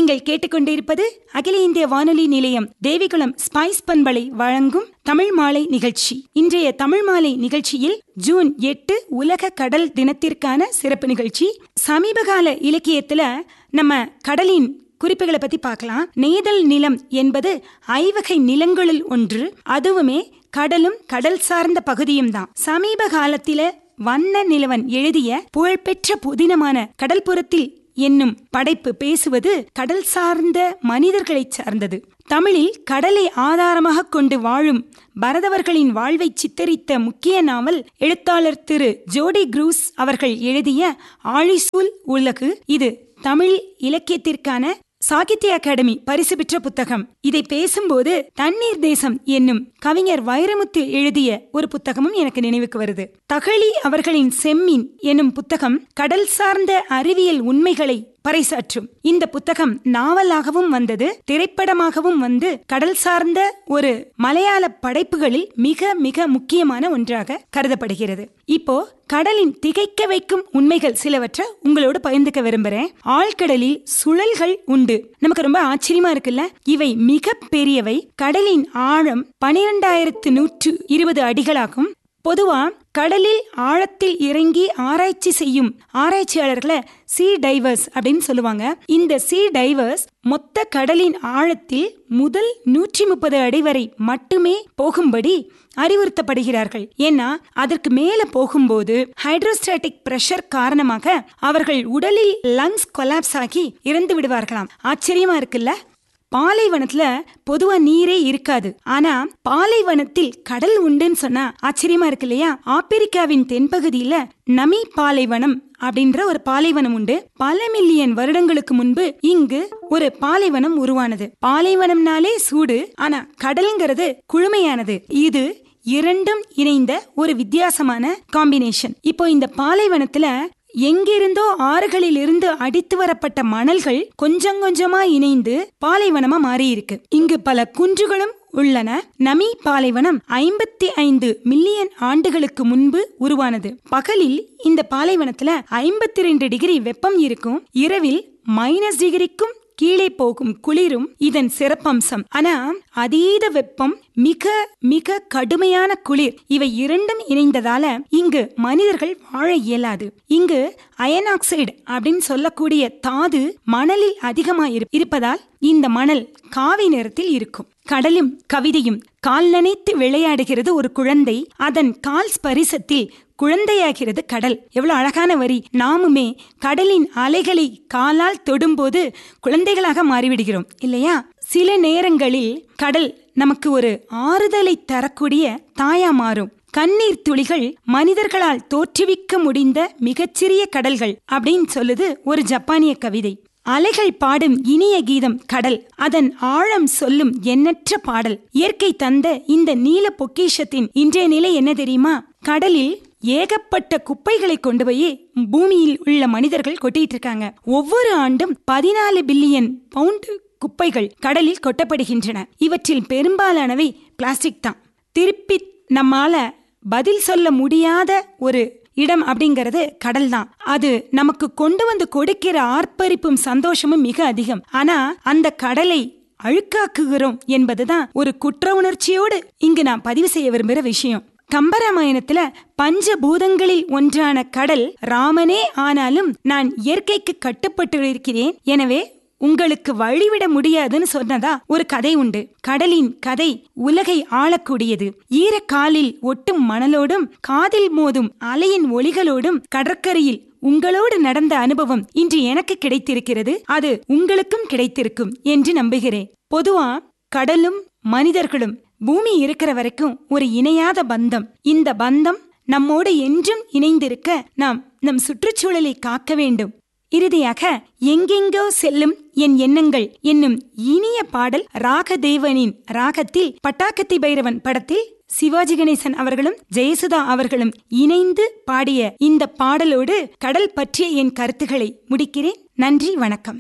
நீங்கள் கேட்டுக்கொண்டிருப்பது அகில இந்திய வானொலி நிலையம் தேவிகுளம் ஸ்பைஸ் பண்பலை வழங்கும் தமிழ் மாலை நிகழ்ச்சி இன்றைய தமிழ் மாலை நிகழ்ச்சியில் ஜூன் எட்டு உலக கடல் தினத்திற்கான சிறப்பு நிகழ்ச்சி சமீபகால இலக்கியத்துல நம்ம கடலின் குறிப்புகளை பத்தி பார்க்கலாம் நெய்தல் நிலம் என்பது ஐவகை நிலங்களில் ஒன்று அதுவுமே கடலும் கடல் சார்ந்த பகுதியும் தான் சமீப காலத்தில வண்ண நிலவன் எழுதிய புகழ்பெற்ற புதினமான கடல்புறத்தில் என்னும் படைப்பு பேசுவது கடல் சார்ந்த மனிதர்களை சார்ந்தது தமிழில் கடலை ஆதாரமாக கொண்டு வாழும் பரதவர்களின் வாழ்வை சித்தரித்த முக்கிய நாவல் எழுத்தாளர் திரு ஜோடி குரூஸ் அவர்கள் எழுதிய ஆழிசூல் உலகு இது தமிழ் இலக்கியத்திற்கான சாகித்ய அகாடமி பரிசு பெற்ற புத்தகம் இதை பேசும்போது தண்ணீர் தேசம் என்னும் கவிஞர் வைரமுத்து எழுதிய ஒரு புத்தகமும் எனக்கு நினைவுக்கு வருது தகழி அவர்களின் செம்மீன் என்னும் புத்தகம் கடல் சார்ந்த அறிவியல் உண்மைகளை பறைசாற்றும் இந்த புத்தகம் நாவலாகவும் வந்தது திரைப்படமாகவும் வந்து கடல் சார்ந்த ஒரு மலையாள படைப்புகளில் மிக மிக முக்கியமான ஒன்றாக கருதப்படுகிறது இப்போ கடலின் திகைக்க வைக்கும் உண்மைகள் சிலவற்றை உங்களோடு பகிர்ந்துக்க விரும்புறேன் ஆழ்கடலில் சுழல்கள் உண்டு நமக்கு ரொம்ப ஆச்சரியமா இருக்குல்ல இவை மிக பெரியவை கடலின் ஆழம் பனிரெண்டாயிரத்து நூற்று இருபது அடிகளாகும் பொதுவா கடலில் ஆழத்தில் இறங்கி ஆராய்ச்சி செய்யும் ஆராய்ச்சியாளர்களை சீ டைவர்ஸ் அப்படின்னு சொல்லுவாங்க இந்த சீ டைவர்ஸ் மொத்த கடலின் ஆழத்தில் முதல் நூற்றி முப்பது அடி வரை மட்டுமே போகும்படி அறிவுறுத்தப்படுகிறார்கள் ஏன்னா அதற்கு மேல போகும்போது ஹைட்ரோஸ்டாட்டிக் பிரஷர் காரணமாக அவர்கள் உடலில் லங்ஸ் கொலாப்ஸ் ஆகி இறந்து விடுவார்களாம் ஆச்சரியமா இருக்குல்ல பாலைவனத்துல பொதுவா நீரே இருக்காது ஆனா பாலைவனத்தில் கடல் உண்டுன்னு சொன்னா ஆச்சரியமா இருக்கு இல்லையா ஆப்பிரிக்காவின் தென்பகுதியில நமி பாலைவனம் அப்படின்ற ஒரு பாலைவனம் உண்டு பல மில்லியன் வருடங்களுக்கு முன்பு இங்கு ஒரு பாலைவனம் உருவானது பாலைவனம்னாலே சூடு ஆனா கடல்ங்கிறது குழுமையானது இது இரண்டும் இணைந்த ஒரு வித்தியாசமான காம்பினேஷன் இப்போ இந்த பாலைவனத்துல எங்கிருந்தோ ஆறுகளில் இருந்து அடித்து வரப்பட்ட மணல்கள் கொஞ்சம் கொஞ்சமா இணைந்து பாலைவனமா மாறி இருக்கு இங்கு பல குன்றுகளும் உள்ளன நமி பாலைவனம் ஐம்பத்தி ஐந்து மில்லியன் ஆண்டுகளுக்கு முன்பு உருவானது பகலில் இந்த பாலைவனத்துல ஐம்பத்தி ரெண்டு டிகிரி வெப்பம் இருக்கும் இரவில் மைனஸ் டிகிரிக்கும் கீழே போகும் குளிரும் இதன் சிறப்பம்சம் ஆனா அதீத வெப்பம் மிக மிக கடுமையான குளிர் இவை இரண்டும் இணைந்ததால இங்கு மனிதர்கள் வாழ இயலாது இங்கு அயன் ஆக்சைடு அப்படின்னு சொல்லக்கூடிய தாது மணலில் அதிகமா இருப்பதால் இந்த மணல் காவி நிறத்தில் இருக்கும் கடலும் கவிதையும் கால் நனைத்து விளையாடுகிறது ஒரு குழந்தை அதன் கால் ஸ்பரிசத்தில் குழந்தையாகிறது கடல் எவ்வளவு அழகான வரி நாமுமே கடலின் அலைகளை காலால் தொடும்போது குழந்தைகளாக மாறிவிடுகிறோம் இல்லையா சில நேரங்களில் கடல் நமக்கு ஒரு ஆறுதலை தரக்கூடிய தாயா மாறும் கண்ணீர் துளிகள் மனிதர்களால் தோற்றுவிக்க முடிந்த மிகச்சிறிய கடல்கள் அப்படின்னு சொல்லுது ஒரு ஜப்பானிய கவிதை அலைகள் பாடும் இனிய கீதம் கடல் அதன் ஆழம் சொல்லும் எண்ணற்ற பாடல் இயற்கை தந்த இந்த நீல பொக்கிஷத்தின் இன்றைய நிலை என்ன தெரியுமா கடலில் ஏகப்பட்ட குப்பைகளை கொண்டு போய் பூமியில் உள்ள மனிதர்கள் கொட்டிட்டு இருக்காங்க ஒவ்வொரு ஆண்டும் பதினாலு பில்லியன் பவுண்ட் குப்பைகள் கடலில் கொட்டப்படுகின்றன இவற்றில் பெரும்பாலானவை பிளாஸ்டிக் தான் திருப்பி நம்மால பதில் சொல்ல முடியாத ஒரு இடம் அப்படிங்கிறது கடல் தான் அது நமக்கு கொண்டு வந்து கொடுக்கிற ஆர்ப்பரிப்பும் சந்தோஷமும் மிக அதிகம் ஆனா அந்த கடலை அழுக்காக்குகிறோம் என்பதுதான் ஒரு குற்ற உணர்ச்சியோடு இங்கு நான் பதிவு செய்ய விரும்புகிற விஷயம் கம்பராமாயணத்துல பஞ்சபூதங்களில் ஒன்றான கடல் ராமனே ஆனாலும் நான் இயற்கைக்கு கட்டுப்பட்டு இருக்கிறேன் எனவே உங்களுக்கு வழிவிட முடியாதுன்னு சொன்னதா ஒரு கதை உண்டு கடலின் கதை உலகை ஆளக்கூடியது ஈரக்காலில் ஒட்டும் மணலோடும் காதில் மோதும் அலையின் ஒளிகளோடும் கடற்கரையில் உங்களோடு நடந்த அனுபவம் இன்று எனக்கு கிடைத்திருக்கிறது அது உங்களுக்கும் கிடைத்திருக்கும் என்று நம்புகிறேன் பொதுவா கடலும் மனிதர்களும் பூமி இருக்கிற வரைக்கும் ஒரு இணையாத பந்தம் இந்த பந்தம் நம்மோடு என்றும் இணைந்திருக்க நாம் நம் சுற்றுச்சூழலை காக்க வேண்டும் இறுதியாக எங்கெங்கோ செல்லும் என் எண்ணங்கள் என்னும் இனிய பாடல் ராகதேவனின் ராகத்தில் பட்டாக்கத்தி பைரவன் படத்தில் சிவாஜி கணேசன் அவர்களும் ஜெயசுதா அவர்களும் இணைந்து பாடிய இந்த பாடலோடு கடல் பற்றிய என் கருத்துக்களை முடிக்கிறேன் நன்றி வணக்கம்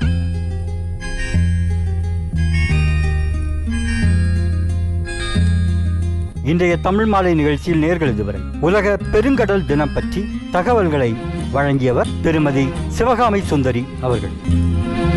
இன்றைய தமிழ் மாலை நிகழ்ச்சியில் நேர்கள் இதுவரை உலக பெருங்கடல் தினம் பற்றி தகவல்களை வழங்கியவர் திருமதி சிவகாமி சுந்தரி அவர்கள்